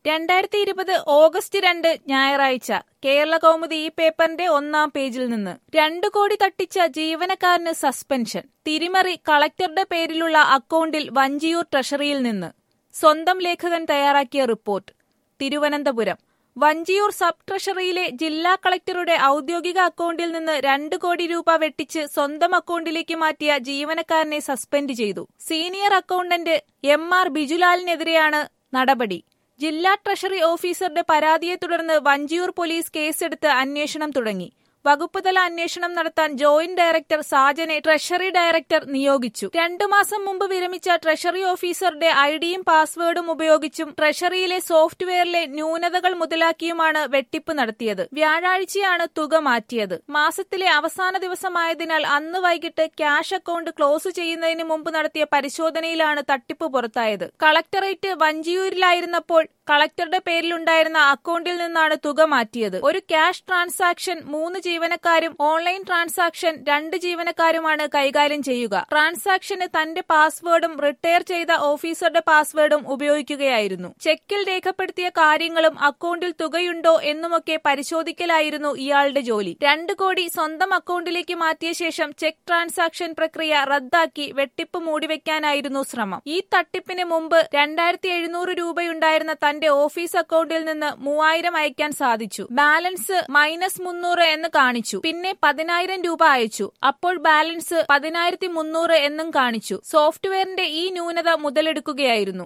രണ്ടായിരത്തി ഇരുപത് ഓഗസ്റ്റ് രണ്ട് ഞായറാഴ്ച കേരള കൗമുദി ഈ പേപ്പറിന്റെ ഒന്നാം പേജിൽ നിന്ന് രണ്ടു കോടി തട്ടിച്ച ജീവനക്കാരന് സസ്പെൻഷൻ തിരിമറി കളക്ടറുടെ പേരിലുള്ള അക്കൗണ്ടിൽ വഞ്ചിയൂർ ട്രഷറിയിൽ നിന്ന് സ്വന്തം ലേഖകൻ തയ്യാറാക്കിയ റിപ്പോർട്ട് തിരുവനന്തപുരം വഞ്ചിയൂർ സബ് ട്രഷറിയിലെ ജില്ലാ കളക്ടറുടെ ഔദ്യോഗിക അക്കൗണ്ടിൽ നിന്ന് രണ്ട് കോടി രൂപ വെട്ടിച്ച് സ്വന്തം അക്കൗണ്ടിലേക്ക് മാറ്റിയ ജീവനക്കാരനെ സസ്പെൻഡ് ചെയ്തു സീനിയർ അക്കൗണ്ടന്റ് എം ആർ ബിജുലാലിനെതിരെയാണ് നടപടി ജില്ലാ ട്രഷറി ഓഫീസറുടെ പരാതിയെ തുടർന്ന് വഞ്ചിയൂർ പോലീസ് കേസെടുത്ത് അന്വേഷണം തുടങ്ങി വകുപ്പുതല അന്വേഷണം നടത്താൻ ജോയിന്റ് ഡയറക്ടർ സാജനെ ട്രഷറി ഡയറക്ടർ നിയോഗിച്ചു രണ്ടു മാസം മുമ്പ് വിരമിച്ച ട്രഷറി ഓഫീസറുടെ ഐഡിയും പാസ്വേഡും ഉപയോഗിച്ചും ട്രഷറിയിലെ സോഫ്റ്റ്വെയറിലെ ന്യൂനതകൾ മുതലാക്കിയുമാണ് വെട്ടിപ്പ് നടത്തിയത് വ്യാഴാഴ്ചയാണ് തുക മാറ്റിയത് മാസത്തിലെ അവസാന ദിവസമായതിനാൽ അന്ന് വൈകിട്ട് ക്യാഷ് അക്കൗണ്ട് ക്ലോസ് ചെയ്യുന്നതിന് മുമ്പ് നടത്തിയ പരിശോധനയിലാണ് തട്ടിപ്പ് പുറത്തായത് കളക്ടറേറ്റ് വഞ്ചിയൂരിലായിരുന്നപ്പോൾ കളക്ടറുടെ പേരിലുണ്ടായിരുന്ന അക്കൗണ്ടിൽ നിന്നാണ് തുക മാറ്റിയത് ഒരു ക്യാഷ് ട്രാൻസാക്ഷൻ മൂന്ന് ജീവനക്കാരും ഓൺലൈൻ ട്രാൻസാക്ഷൻ രണ്ട് ജീവനക്കാരുമാണ് കൈകാര്യം ചെയ്യുക ട്രാൻസാക്ഷന് തന്റെ പാസ്വേഡും റിട്ടയർ ചെയ്ത ഓഫീസറുടെ പാസ്വേഡും ഉപയോഗിക്കുകയായിരുന്നു ചെക്കിൽ രേഖപ്പെടുത്തിയ കാര്യങ്ങളും അക്കൗണ്ടിൽ തുകയുണ്ടോ എന്നുമൊക്കെ പരിശോധിക്കലായിരുന്നു ഇയാളുടെ ജോലി രണ്ട് കോടി സ്വന്തം അക്കൗണ്ടിലേക്ക് മാറ്റിയ ശേഷം ചെക്ക് ട്രാൻസാക്ഷൻ പ്രക്രിയ റദ്ദാക്കി വെട്ടിപ്പ് മൂടിവെക്കാനായിരുന്നു ശ്രമം ഈ തട്ടിപ്പിന് മുമ്പ് രണ്ടായിരത്തി എഴുന്നൂറ് രൂപയുണ്ടായിരുന്ന തന്റെ ഓഫീസ് അക്കൗണ്ടിൽ നിന്ന് മൂവായിരം അയക്കാൻ സാധിച്ചു ബാലൻസ് മൈനസ് മുന്നൂറ് എന്ന് കാണിച്ചു പിന്നെ പതിനായിരം രൂപ അയച്ചു അപ്പോൾ ബാലൻസ് പതിനായിരത്തി മുന്നൂറ് എന്നും കാണിച്ചു സോഫ്റ്റ്വെയറിന്റെ ഈ ന്യൂനത മുതലെടുക്കുകയായിരുന്നു